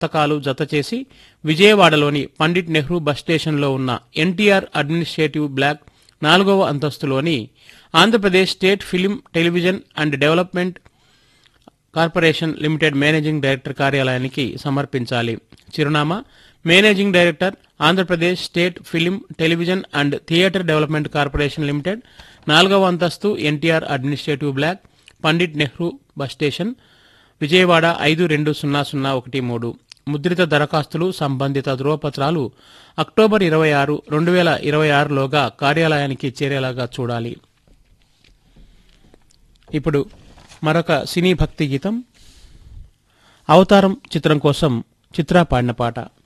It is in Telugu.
పుస్తకాలు జతచేసి విజయవాడలోని పండిట్ నెహ్రూ బస్ స్టేషన్లో ఉన్న ఎన్టీఆర్ అడ్మినిస్ట్రేటివ్ బ్లాక్ నాలుగవ అంతస్తులోని Andhra Pradesh state film television and development corporation limited managing director కార్యాలయానికి సమర్పించాలి చిరునామా managing director Andhra Pradesh state film television and theatre development corporation limited నాలుగవ అంతస్తు NTR administrative block Pandit Nehru bus station Vijayawada ఐదు రెండు సున్నా సున్నా ఒకటి మూడు ముద్రిత దరఖాస్తులు సంబంధిత ధృవపత్రాలు అక్టోబర్ ఇరవై ఆరు రెండు వేల ఇరవై ఆరులోగా కార్యాలయానికి చేరేలాగా చూడాలి ఇప్పుడు మరొక సినీ భక్తి గీతం అవతారం చిత్రం కోసం చిత్ర పాడిన పాట